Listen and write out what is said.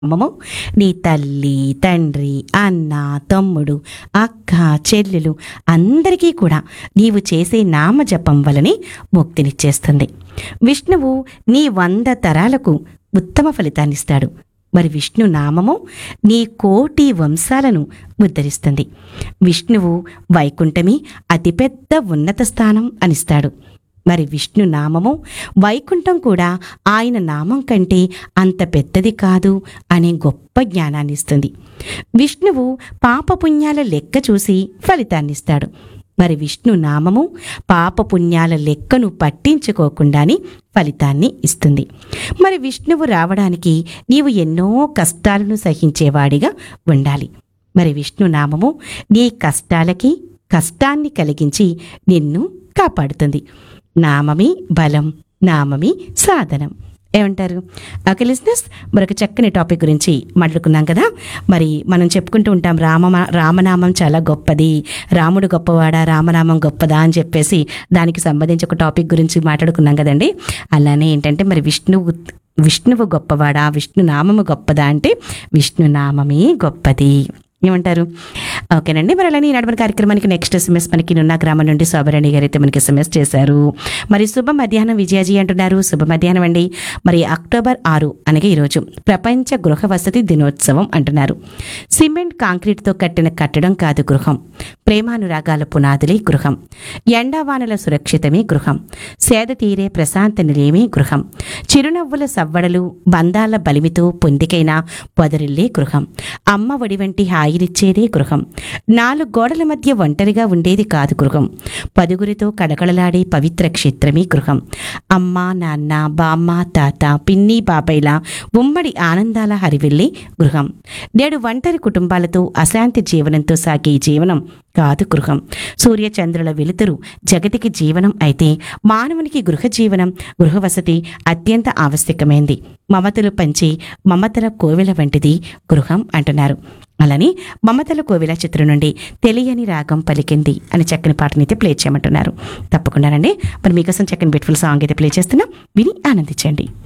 నామము నీ తల్లి తండ్రి అన్న తమ్ముడు అక్క చెల్లెలు అందరికీ కూడా నీవు చేసే నామజపం వలనే ముక్తినిచ్చేస్తుంది విష్ణువు నీ వంద తరాలకు ఉత్తమ ఫలితాన్నిస్తాడు మరి విష్ణు నామము నీ కోటి వంశాలను ఉద్ధరిస్తుంది విష్ణువు వైకుంఠమి అతిపెద్ద ఉన్నత స్థానం అనిస్తాడు మరి విష్ణు నామము వైకుంఠం కూడా ఆయన నామం కంటే అంత పెద్దది కాదు అనే గొప్ప జ్ఞానాన్ని ఇస్తుంది విష్ణువు పాపపుణ్యాల లెక్క చూసి ఫలితాన్నిస్తాడు మరి విష్ణు నామము పాపపుణ్యాల లెక్కను పట్టించుకోకుండానే ఫలితాన్ని ఇస్తుంది మరి విష్ణువు రావడానికి నీవు ఎన్నో కష్టాలను సహించేవాడిగా ఉండాలి మరి విష్ణు నామము నీ కష్టాలకి కష్టాన్ని కలిగించి నిన్ను కాపాడుతుంది నామమి బలం నామమి సాధనం ఏమంటారు ఓకే లిస్నెస్ మరొక చక్కని టాపిక్ గురించి మాట్లాడుకున్నాం కదా మరి మనం చెప్పుకుంటూ ఉంటాం రామ రామనామం చాలా గొప్పది రాముడు గొప్పవాడా రామనామం గొప్పదా అని చెప్పేసి దానికి సంబంధించి ఒక టాపిక్ గురించి మాట్లాడుకున్నాం కదండి అలానే ఏంటంటే మరి విష్ణువు విష్ణువు గొప్పవాడా విష్ణు నామము గొప్పదా అంటే విష్ణు నామమే గొప్పది ఏమంటారు ఓకేనండి మరి అలానే ఈనాడు మన కార్యక్రమానికి నెక్స్ట్ ఎస్ఎంఎస్ మనకి నున్న గ్రామం నుండి శోభరణి గారు అయితే మనకి ఎస్ఎంఎస్ చేశారు మరి శుభ మధ్యాహ్నం విజయాజీ అంటున్నారు శుభ మధ్యాహ్నం అండి మరి అక్టోబర్ ఆరు అనగా ఈరోజు ప్రపంచ గృహ వసతి దినోత్సవం అంటున్నారు సిమెంట్ కాంక్రీట్తో కట్టిన కట్టడం కాదు గృహం ప్రేమానురాగాల పునాదులే గృహం ఎండావానల సురక్షితమే గృహం సేద తీరే ప్రశాంత నిలయమే గృహం చిరునవ్వుల సవ్వడలు బంధాల బలిమితో పొందికైన పొదరిల్లే గృహం అమ్మ ఒడి వంటి హాయినిచ్చేదే గృహం నాలుగు గోడల మధ్య ఒంటరిగా ఉండేది కాదు గృహం పదుగురితో కడకడలాడే పవిత్ర క్షేత్రమే గృహం అమ్మ నాన్న బామ్మ తాత పిన్ని బాబాయిల ఉమ్మడి ఆనందాల హరివిల్లే గృహం నేడు ఒంటరి కుటుంబాలతో అశాంతి జీవనంతో సాగే ఈ జీవనం కాదు గృహం సూర్య చంద్రుల వెలుతురు జగతికి జీవనం అయితే మానవునికి గృహ జీవనం గృహ వసతి అత్యంత ఆవశ్యకమైంది మమతలు పంచి మమతల కోవెల వంటిది గృహం అంటున్నారు అలానే మమతల కోవెల చిత్రం నుండి తెలియని రాగం పలికింది అని చక్కని పాటని అయితే ప్లే చేయమంటున్నారు తప్పకుండానండి మరి మీకోసం చక్కని బ్యూటిఫుల్ సాంగ్ అయితే ప్లే చేస్తున్నాం విని ఆనందించండి